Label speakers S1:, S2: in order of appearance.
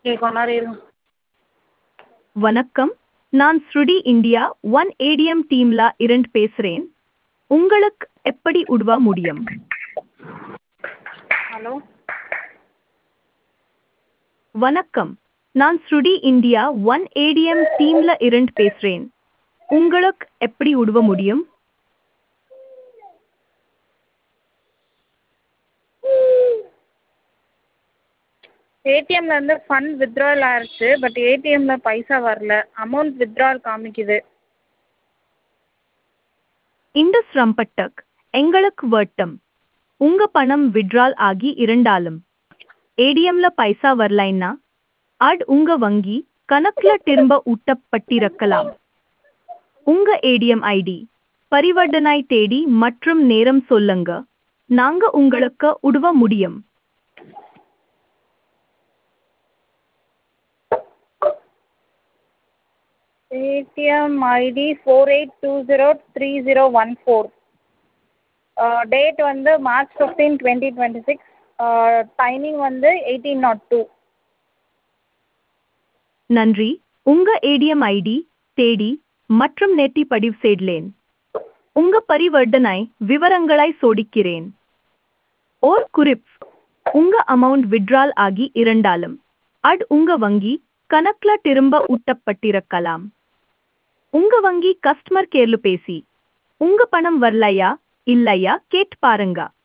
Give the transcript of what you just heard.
S1: கொஞ்ச நேரம் இருங்க
S2: வணக்கம் நான் ஸ்ருடி இந்தியா ஒன் ஏடிஎம் டீம்ல இருந்து பேசுறேன் உங்களுக்கு எப்படி உதவ முடியும்
S1: ஹலோ
S2: வணக்கம் நான் ஸ்ருடி இந்தியா ஒன் ஏடிஎம் டீம்ல இருந்து பேசுறேன் உங்களுக்கு எப்படி உதவ முடியும்
S1: ஏடிஎம்ல இருந்து ஃபண்ட் வித்ட்ரால் ஆயிருச்சு பட் ஏடிஎம்ல பைசா வரல அமௌண்ட் வித்ட்ரால் காமிக்குது
S2: இந்த சிரம்பட்டக் எங்களுக்கு வட்டம் உங்க பணம் விட்ரால் ஆகி இருந்தாலும் ஏடிஎம்ல பைசா வரலைன்னா அட் உங்க வங்கி கணக்குல திரும்ப ஊட்டப்பட்டிருக்கலாம் உங்க ஏடிஎம் ஐடி பரிவர்த்தனை தேதி மற்றும் நேரம் சொல்லுங்க நாங்க உங்களுக்கு உதவ முடியும்
S1: ATM ID four eight two zero three zero one four date வந்து March fifteen twenty twenty six timing வந்து எயிட்டீன் நாட் டூ
S2: நன்றி உங்க ஏடிஎம் ஐடி தேதி மற்றும் நெட்டி பதிவு செய்தேன் உங்க பரிவர்த்தனை விவரங்களை சோதிக்கிறேன் ஓர் குறிப் உங்க அமௌண்ட் விட்ரால் ஆகி இருந்தாலும் அட் உங்க வங்கி கணக்குல திரும்ப ஊட்டப்பட்டிருக்கலாம் உங்க வங்கி கஸ்டமர் கேர்ல பேசி உங்க பணம் வரலையா இல்லையா கேட்டு பாருங்க